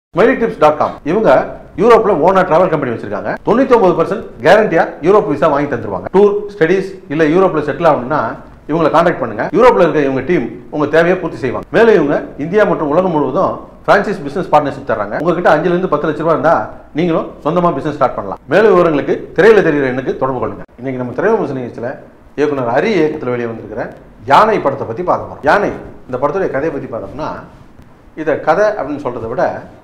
smiley tips dot com இவங்க யூரோப்ல ஓனா travel company வச்சிருக்காங்க தொண்ணூத்தி ஒன்பது பர்சன்ட் கேரண்டியா யூரோப் விசா வாங்கி தந்துருவாங்க டூர் ஸ்டடிஸ் இல்ல யூரோப்ல செட்டில் ஆகணும்னா இவங்களை காண்டாக்ட் பண்ணுங்க யூரோப்ல இருக்க இவங்க டீம் உங்க தேவையை பூர்த்தி செய்வாங்க மேலும் இவங்க இந்தியா மற்றும் உலகம் முழுவதும் பிரான்சிஸ் பிசினஸ் பார்ட்னர்ஷிப் தர்றாங்க உங்ககிட்ட அஞ்சுல இருந்து பத்து லட்ச ரூபா இருந்தா நீங்களும் சொந்தமா பிசினஸ் ஸ்டார்ட் பண்ணலாம் மேலும் விவரங்களுக்கு திரையில தெரிகிற எண்ணுக்கு தொடர்பு கொள்ளுங்க இன்னைக்கு நம்ம திரைவிமர்சன நிகழ்ச்சியில இயக்குனர் ஹரி இயக்கத்தில் வெளியே வந்திருக்கிற யானை படத்தை பத்தி பார்க்க போறோம் யானை இந்த படத்துடைய கதையை பத்தி பார்த்தோம்னா இதை கதை அப்படின்னு சொல்கிறத விட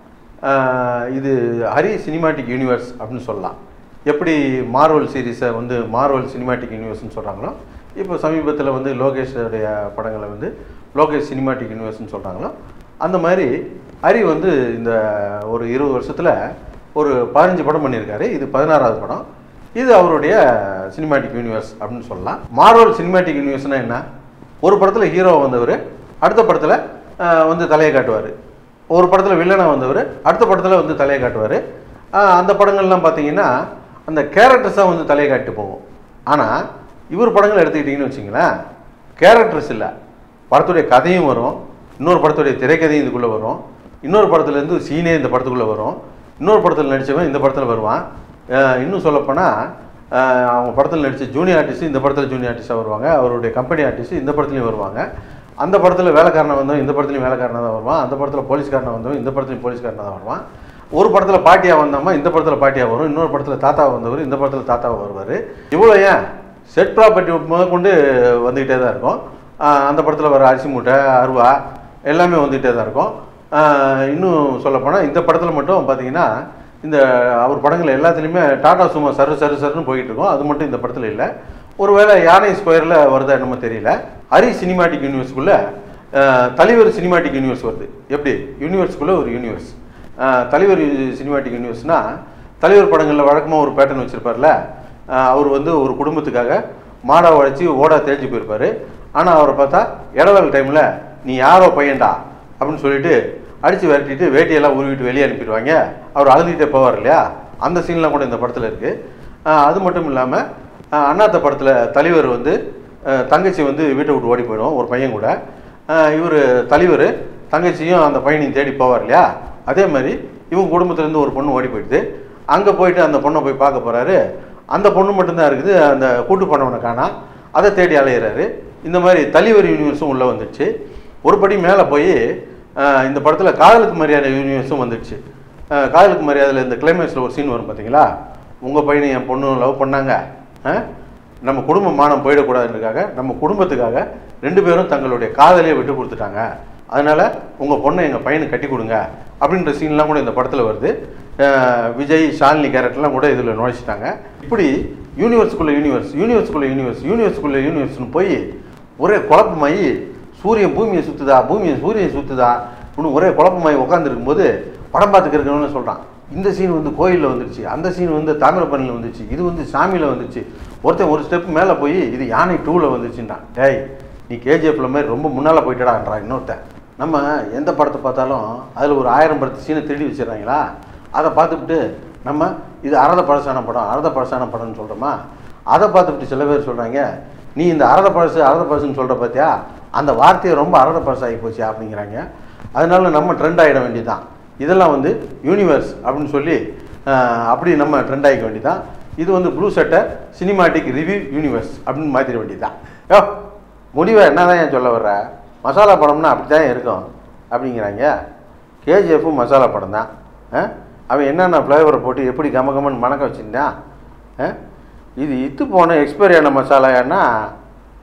ஆஹ், இது ஹரி சினிமாட்டிக் யூனிவர்ஸ் அப்படின்னு சொல்லலாம் எப்படி மார்வல் சீரிஸை வந்து மார்வல் சினிமாட்டிக் யூனிவர்ஸ்னு சொல்கிறாங்களோ இப்போ சமீபத்தில் வந்து லோகேஷோடைய படங்களை வந்து லோகேஷ் சினிமாட்டிக் யூனிவர்ஸ்னு சொல்கிறாங்களோ அந்த மாதிரி ஹரி வந்து இந்த ஒரு இருபது வருஷத்தில் ஒரு பதினஞ்சு படம் பண்ணியிருக்காரு இது பதினாறாவது படம் இது அவருடைய சினிமாட்டிக் யூனிவர்ஸ் அப்படின்னு சொல்லலாம் மார்வல் சினிமாட்டிக் யூனிவர்ஸ்னால் என்ன ஒரு படத்தில் ஹீரோ வந்தவர் அடுத்த படத்தில் வந்து தலையை காட்டுவார் ஒரு படத்தில் வில்லனாக வந்தவர் அடுத்த படத்தில் வந்து தலையை காட்டுவார் அந்த படங்கள்லாம் பார்த்தீங்கன்னா அந்த கேரக்டர்ஸாக வந்து தலையை காட்டிட்டு போகும் ஆனால் இவர் படங்கள் எடுத்துக்கிட்டிங்கன்னு வச்சிங்களேன் கேரக்டர்ஸ் இல்லை படத்துடைய கதையும் வரும் இன்னொரு படத்துடைய திரைக்கதையும் இதுக்குள்ளே வரும் இன்னொரு படத்துலேருந்து சீனே இந்த படத்துக்குள்ளே வரும் இன்னொரு படத்தில் நடித்தவன் இந்த படத்தில் வருவான் அஹ் இன்னும் சொல்லப்போனால் அவங்க படத்தில் நடித்த ஜூனியர் ஆர்டிஸ்ட் இந்த படத்தில் ஜூனியர் ஆர்டிஸ்டாக வருவாங்க அவருடைய கம்பெனி ஆர்டிஸ்ட் இந்த படத்துலையும் வருவாங்க அந்த படத்தில் வேலைக்காரனாக வந்தவன் இந்த படத்துலையும் வேலைக்காரனாக தான் வருவான் அந்த படத்தில் போலீஸ்காரனாக வந்தவன் இந்த படத்துலையும் போலீஸ்காரனாக தான் வருவான் ஒரு படத்தில் பாட்டியாக வந்தோமா இந்த படத்தில் பாட்டியாக வரும் இன்னொரு படத்தில் தாத்தாவை வந்தவர் இந்த படத்தில் தாத்தாவை வருவார் இவ்வளோ ஏன் செட் ப்ராப்பர்ட்டி முதற்கொண்டு வந்துக்கிட்டே தான் இருக்கும் ஆஹ் அந்த படத்தில் வர அரிசி மூட்டை அருவா எல்லாமே வந்துக்கிட்டே தான் இருக்கும் ஆஹ் இன்னும் சொல்லப்போனால் இந்த படத்தில் மட்டும் பார்த்தீங்கன்னா இந்த அவர் படங்கள் எல்லாத்துலேயுமே டாடா சும்மா சரு சரு சருன்னு போயிட்டு இருக்கும் அது மட்டும் இந்த படத்தில் இல்லை ஒருவேளை யானை ஸ்கொயரில் வருதா என்னமோ தெரியல ஹரி சினிமாட்டிக் யூனிவர்ஸ்க்குள்ளே தலைவர் சினிமாட்டிக் யூனிவர்ஸ் வருது எப்படி யூனிவர்ஸ்க்குள்ளே ஒரு யூனிவர்ஸ் ஆஹ் தலைவர் சினிமாட்டிக் யூனிவர்ஸ்னா தலைவர் படங்களில் வழக்கமாக ஒரு பேட்டர்ன் வச்சுருப்பார்ல அவர் வந்து ஒரு குடும்பத்துக்காக மாடா உழைச்சி ஓடா தேஞ்சு போயிருப்பார் ஆனால் அவரை பார்த்தா இடவல் டைமில் நீ யாரோ பையன்டா அப்படின்னு சொல்லிட்டு அடித்து விரட்டிட்டு வேட்டியெல்லாம் உருவிட்டு வெளியே அனுப்பிடுவாங்க அவர் அழுதுகிட்டே போவார் இல்லையா அந்த சீன்லாம் கூட இந்த படத்தில் இருக்குது அது மட்டும் இல்லாமல் அண்ணாத்த படத்தில் தலைவர் வந்து அஹ், தங்கச்சி வந்து வீட்டை விட்டு ஓடி போயிடும் ஒரு பையன் கூட இவர் தலைவர் தங்கச்சியும் அந்த பையனையும் தேடி போவார் இல்லையா அதே மாதிரி இவங்க குடும்பத்துலேருந்து ஒரு பொண்ணு ஓடி போயிடுது அங்கே போயிட்டு அந்த பொண்ணை போய் பார்க்க போகிறாரு அந்த பொண்ணு மட்டும்தான் இருக்குது அந்த கூட்டு பண்ணவனை காணா அதை தேடி அலையிறாரு இந்த மாதிரி தலைவர் யூனிவர்ஸும் உள்ளே வந்துடுச்சு ஒரு படி மேலே போய் அஹ், இந்த படத்தில் காதலுக்கு மரியாதை யூனிவர்ஸும் வந்துடுச்சு அஹ், காதலுக்கு மரியாதையில் இந்த கிளைமேக்ஸில் ஒரு சீன் வரும் பார்த்தீங்களா உங்கள் பையனை என் பொண்ணும் லவ் பண்ணாங்க அஹ், நம்ம குடும்ப மானம் போயிடக்கூடாதுன்றதுக்காக நம்ம குடும்பத்துக்காக ரெண்டு பேரும் தங்களுடைய காதலையை விட்டு கொடுத்துட்டாங்க அதனால் உங்கள் பொண்ணை எங்கள் பையனுக்கு கட்டி கொடுங்க அப்படின்ற சீன்லாம் கூட இந்த படத்தில் வருது அஹ், விஜய் ஷாலினி கேரக்டர்லாம் கூட இதில் நுழைச்சிட்டாங்க இப்படி யூனிவர்ஸுக்குள்ளே யூனிவர்ஸ் யூனிவர்ஸுக்குள்ளே யூனிவர்ஸ் யூனிவர்ஸுக்குள்ளே யூனிவர்ஸ்னு போய் ஒரே குழப்பமாயி சூரியன் பூமியை சுற்றுதா பூமியை சூரியன் சுற்றுதா இன்னும் ஒரே குழப்பமாயி உட்காந்துருக்கும்போது படம் பார்த்துக்கிறவனு சொல்கிறான் இந்த சீன் வந்து கோயிலில் வந்துருச்சு அந்த சீன் வந்து தாமிரபரணியில் வந்துச்சு இது வந்து சாமியில் வந்துச்சு ஒருத்தன் ஒரு ஸ்டெப் மேலே போய் இது யானை டூவில் வந்துச்சுன்னா டேய் நீ கேஜிஎஃப்ல மாதிரி ரொம்ப முன்னால் போயிட்டடான்றான் இன்னொருத்தன் நம்ம எந்த படத்தை பார்த்தாலும் அதில் ஒரு ஆயிரம் படத்து சீனை திருடி வச்சிடுறாங்களா அதை பார்த்துக்கிட்டு நம்ம இது அறத பழசான படம் அறத பழசான படம்னு சொல்கிறோமா அதை பார்த்துக்கிட்டு சில பேர் சொல்கிறாங்க நீ இந்த அறத பழசு அறத பழசுன்னு சொல்கிற பார்த்தியா அந்த வார்த்தையை ரொம்ப அறத பழசாகி போச்சு அப்படிங்கிறாங்க அதனால நம்ம ட்ரெண்ட் ஆகிட வேண்டியதுதான் இதெல்லாம் வந்து யூனிவர்ஸ் அப்படின்னு சொல்லி ஆஹ், அப்படி நம்ம ட்ரெண்ட் ஆகிக்க வேண்டியதுதான் இது வந்து ப்ளூ சட்டை சினிமாட்டிக் ரிவ்யூ யூனிவர்ஸ் அப்படின்னு மாற்றிட வேண்டியதுதான் யோ முடிவை என்னதான் ஏன் சொல்ல வர்ற மசாலா படம்னா அப்படி தான் இருக்கும் அப்படிங்கிறாங்க கேஜிஎஃப்பும் மசாலா படம் தான் அவன் என்னென்ன ஃப்ளேவரை போட்டு எப்படி கம கமன்னு மணக்க வச்சுருந்தான் இது இத்து போன எக்ஸ்பைரி ஆன மசாலான்னா